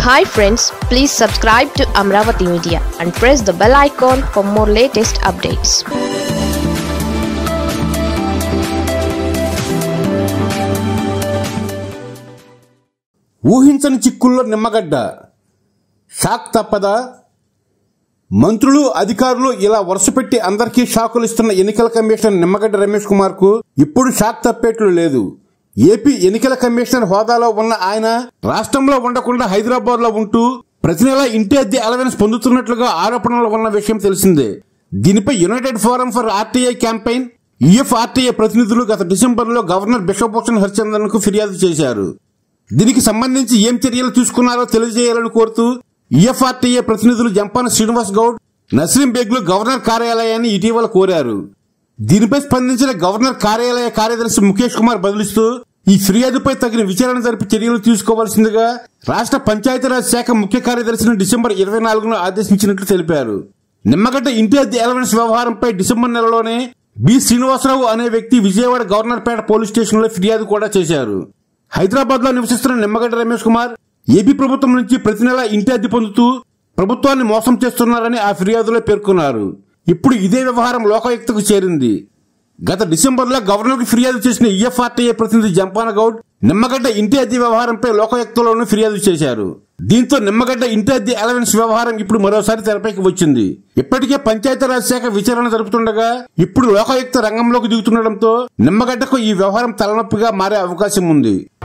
hi friends please subscribe to Amaravati media and press the bell icon for more latest updates ఊహించని చిక్కుల్లో Nimmagadda shock తప్పదా మంత్రులు అధికారులు ఇలా వరుసపెట్టి అందరికీ షాకులు ఇస్తున్న ఎన్నికల కమిషనర్ నిమ్మగడ్డ రమేష్ కుమార్ కు ఇప్పుడు షాక్ తప్పేట్లు లేదు ఏపీ ఎన్నికల కమిషనర్ హోదాలో ఉన్న ఆయన రాష్ట్రంలో ఉండకుండా హైదరాబాద్ లో ఉంటూ ప్రతి నెల ఇంటి అద్దె అలవెన్స్ పొందుతున్నట్లుగా ఆరోపణలు ఉన్న విషయం తెలిసిందే దీనిపై united forum for RTI campaign EFRTI ప్రతినిధులు గత డిసెంబర్లో గవర్నర్ బిశ్వభూషణ్ హరిచందన్ కు ఫిర్యాదు చేశారు దీనికి సంబంధించి ఏం చర్యలు తీసుకున్నారో తెలియజేయాలని కోరుతూ ఈఎఫ్ఆర్టీఏ ప్రతినిధులు జంపాన శ్రీనివాస్ గౌడ్ నస్రీం బేగ్లు గవర్నర్ కార్యాలయాన్ని ఇటీవల కోరారు దీనిపై స్పందించిన గవర్నర్ కార్యాలయ కార్యదర్శి ముఖేష్ కుమార్ బదులిస్తూ ఈ ఫిర్యాదుపై తగిన విచారణ జరిపి చర్యలు తీసుకోవాల్సిందిగా రాష్ట్ర పంచాయతీరాజ్ శాఖ ముఖ్య కార్యదర్శిని డిసెంబర్ ఇరవై నాలుగున ఆదేశించినట్లు తెలిపారు నిమ్మగడ్డ ఇంటి అద్దె అలవెన్స్ వ్యవహారంపై డిసెంబర్ నెలలోనే బి శ్రీనివాసరావు అనే వ్యక్తి విజయవాడ గవర్నర్పేట పోలీస్ స్టేషన్లో ఫిర్యాదు కూడా చేశారు హైదరాబాద్ లో నివసిస్తున్న నిమ్మగడ్డ రమేష్ కుమార్ ఏపీ ప్రభుత్వం నుంచి ప్రతి నెల ఇంటి అద్దె పొందుతూ ప్రభుత్వాన్ని మోసం చేస్తున్నారని ఆ ఫిర్యాదులో పేర్కొన్నారు ఇప్పుడు ఇదే వ్యవహారం లోకాయుక్తకు చేరింది గత డిసెంబర్లో గవర్నర్కు ఫిర్యాదు చేసిన ఈఎఫ్ఆర్టీఏ ప్రతినిధి జంపాన గౌడ్ నిమ్మగడ్డ ఇంటి అద్దె వ్యవహారంపై లోకాయుక్తలోనూ ఫిర్యాదు చేశారు దీంతో నిమ్మగడ్డ ఇంటి అద్దె అలవెన్స్ వ్యవహారం ఇప్పుడు మరోసారి తెరపైకి వచ్చింది ఇప్పటికే పంచాయతీరాజ్ శాఖ విచారణ జరుపుతుండగా ఇప్పుడు లోకాయుక్త రంగంలోకి దిగుతుండటంతో నిమ్మగడ్డకు ఈ వ్యవహారం తలనొప్పిగా మారే అవకాశం ఉంది